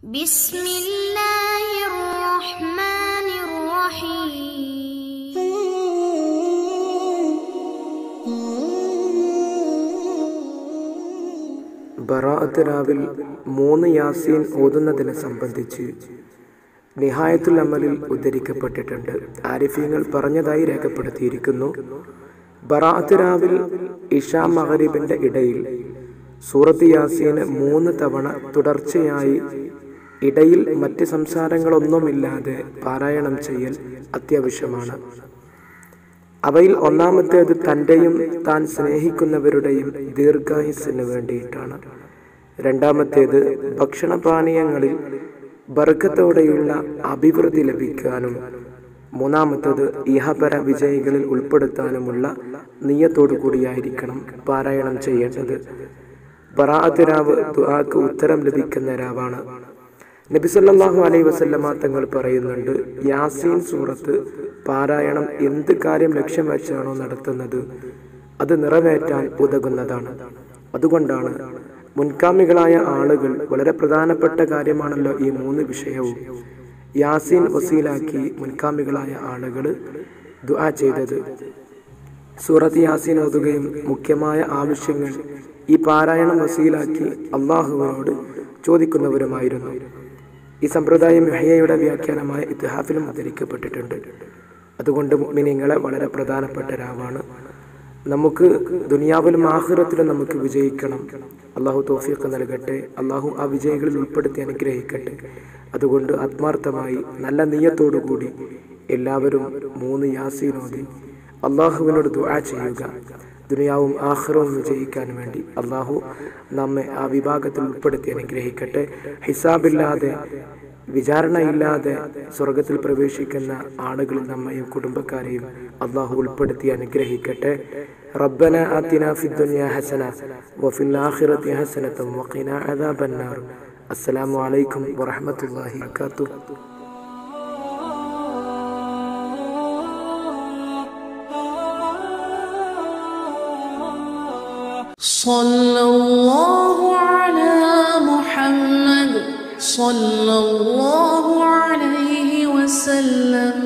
بسم الله الرحمن الرحيم ബറാഅത്ത് രാവിൽ മൂന്ന് യാസീൻ ഓതുന്നതിനെ സംബന്ധിച്ച് നിഹായത്തുൽ അമലിൽ ഉദ്ധരിക്കപ്പെട്ടിട്ടുണ്ട് ആരിഫീങ്ങൾ പറഞ്ഞതായി രേഖപ്പെടുത്തിയിരിക്കുന്നു ബറാഅത്ത് രാവിൽ ഇഷാ മഹരീബിന്റെ ഇടയിൽ സൂറത്ത് യാസീന് മൂന്ന് തവണ തുടർച്ചയായി ഇടയിൽ മറ്റ് സംസാരങ്ങളൊന്നുമില്ലാതെ പാരായണം ചെയ്യൽ അത്യാവശ്യമാണ് അവയിൽ ഒന്നാമത്തേത് തൻ്റെയും താൻ സ്നേഹിക്കുന്നവരുടെയും ദീർഘായുസ്സിന് വേണ്ടിയിട്ടാണ് രണ്ടാമത്തേത് ഭക്ഷണപാനീയങ്ങളിൽ ബർക്കത്തോടെയുള്ള അഭിവൃദ്ധി ലഭിക്കാനും മൂന്നാമത്തേത് ഇഹപര വിജയികളിൽ ഉൾപ്പെടുത്താനുമുള്ള നീയത്തോടു കൂടിയായിരിക്കണം പാരായണം ചെയ്യേണ്ടത് ബറാഅത്ത് രാവ് ദുആക്ക് ഉത്തരം ലഭിക്കുന്ന രാവാണ് നബി സല്ലല്ലാഹു അലൈഹി വസല്ലമ തങ്ങൾ പറയുന്നുണ്ട് യാസീൻ സൂറത്ത് പാരായണം എന്ത് കാര്യം ലക്ഷ്യം വെച്ചാണോ നടത്തുന്നത് അത് നിറവേറ്റാൻ ഉതകുന്നതാണ് അതുകൊണ്ടാണ് മുൻഗാമികളായ ആളുകൾ വളരെ പ്രധാനപ്പെട്ട കാര്യമാണല്ലോ ഈ മൂന്ന് വിഷയവും യാസീൻ വസീലാക്കി മുൻഗാമികളായ ആളുകൾ ദുആ ചെയ്തത് സൂറത്ത് യാസീൻ ഓതുകയും മുഖ്യമായ ആവശ്യങ്ങൾ ഈ പാരായണം വസീലാക്കി അള്ളാഹുവിനോട് ചോദിക്കുന്നവരുമായിരുന്നു ഈ സമ്പ്രദായം യഹ്യയുടെ വ്യാഖ്യാനമായ ഇത്തിഹാഫിലും ഉദ്ധരിക്കപ്പെട്ടിട്ടുണ്ട് അതുകൊണ്ട് മുഅ്മിനീങ്ങളെ വളരെ പ്രധാനപ്പെട്ട രാവാണ് നമുക്ക് ദുനിയാവിലും ആഹ്റത്തിലും നമുക്ക് വിജയിക്കണം അള്ളാഹു തോഫീഖ് നൽകട്ടെ അള്ളാഹു ആ വിജയികളിൽ ഉൾപ്പെടുത്തി അനുഗ്രഹിക്കട്ടെ അതുകൊണ്ട് ആത്മാർത്ഥമായി നല്ല നീയത്തോടുകൂടി എല്ലാവരും മൂന്ന് യാസീനോദി അള്ളാഹുവിനോട് ദുആ ചെയ്യുക ദുനിയാവും ആഹ്റവും വിജയിക്കാൻ വേണ്ടി അള്ളാഹു നമ്മെ ആ വിഭാഗത്തിൽ ഉൾപ്പെടുത്തി അനുഗ്രഹിക്കട്ടെ ഹിസാബില്ലാതെ വിചാരണയില്ലാതെ സ്വർഗത്തിൽ പ്രവേശിക്കുന്ന ആളുകളിൽ നമ്മയും കുടുംബക്കാരെയും അള്ളാഹു ഉൾപ്പെടുത്തി അനുഗ്രഹിക്കട്ടെ റബ്ബന ആതിന ഫിദ്ദുനിയ ഹസന വഫിൽ ആഖിറതി ഹസനത വഖിന അദാബന്നാർ അസ്സലാമു അലൈക്കും വറഹ്മത്തുള്ളാഹി വബറകാതുഹു صلى الله على محمد صلى الله عليه وسلم